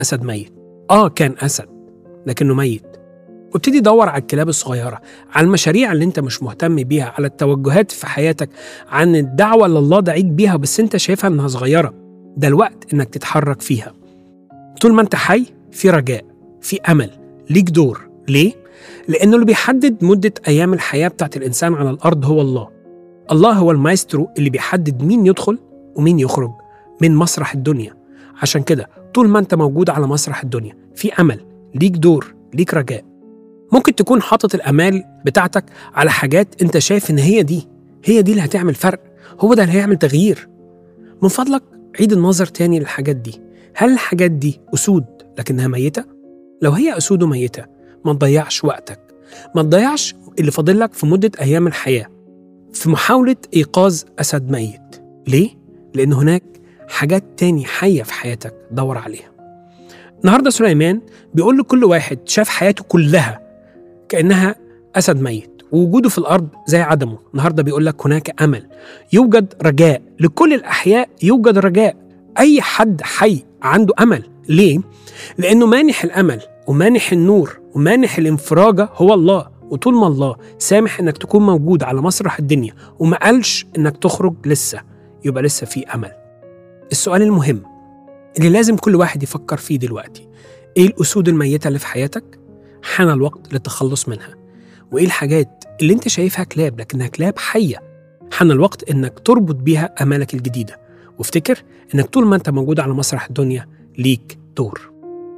أسد ميت آه كان أسد لكنه ميت وابتدي دور على الكلاب الصغيرة على المشاريع اللي انت مش مهتم بيها على التوجهات في حياتك عن الدعوة اللي الله دعيك بيها بس انت شايفها انها صغيرة ده الوقت انك تتحرك فيها طول ما انت حي في رجاء في أمل ليك دور ليه؟ لأنه اللي بيحدد مدة أيام الحياة بتاعت الإنسان على الأرض هو الله الله هو المايسترو اللي بيحدد مين يدخل ومين يخرج من مسرح الدنيا عشان كده طول ما انت موجود على مسرح الدنيا في امل ليك دور ليك رجاء ممكن تكون حاطط الامال بتاعتك على حاجات انت شايف ان هي دي هي دي اللي هتعمل فرق هو ده اللي هيعمل تغيير من فضلك عيد النظر تاني للحاجات دي هل الحاجات دي اسود لكنها ميته لو هي اسود وميته ما تضيعش وقتك ما تضيعش اللي فاضل لك في مده ايام الحياه في محاوله ايقاظ اسد ميت ليه لان هناك حاجات تاني حية في حياتك دور عليها النهاردة سليمان بيقول لكل واحد شاف حياته كلها كأنها أسد ميت ووجوده في الأرض زي عدمه النهاردة بيقول لك هناك أمل يوجد رجاء لكل الأحياء يوجد رجاء أي حد حي عنده أمل ليه؟ لأنه مانح الأمل ومانح النور ومانح الانفراجة هو الله وطول ما الله سامح انك تكون موجود على مسرح الدنيا وما قالش انك تخرج لسه يبقى لسه في امل السؤال المهم اللي لازم كل واحد يفكر فيه دلوقتي ايه الاسود الميته اللي في حياتك حان الوقت للتخلص منها وايه الحاجات اللي انت شايفها كلاب لكنها كلاب حيه حان الوقت انك تربط بيها امالك الجديده وافتكر انك طول ما انت موجود على مسرح الدنيا ليك دور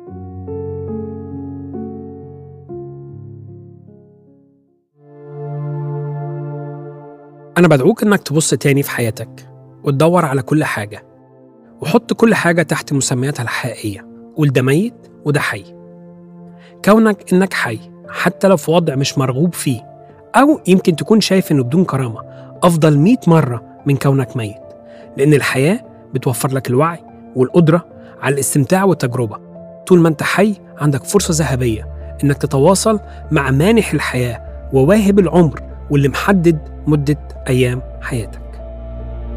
أنا بدعوك إنك تبص تاني في حياتك وتدور على كل حاجة وحط كل حاجة تحت مسمياتها الحقيقية قول ده ميت وده حي كونك إنك حي حتى لو في وضع مش مرغوب فيه أو يمكن تكون شايف إنه بدون كرامة أفضل مئة مرة من كونك ميت لأن الحياة بتوفر لك الوعي والقدرة على الاستمتاع والتجربة طول ما أنت حي عندك فرصة ذهبية إنك تتواصل مع مانح الحياة وواهب العمر واللي محدد مدة أيام حياتك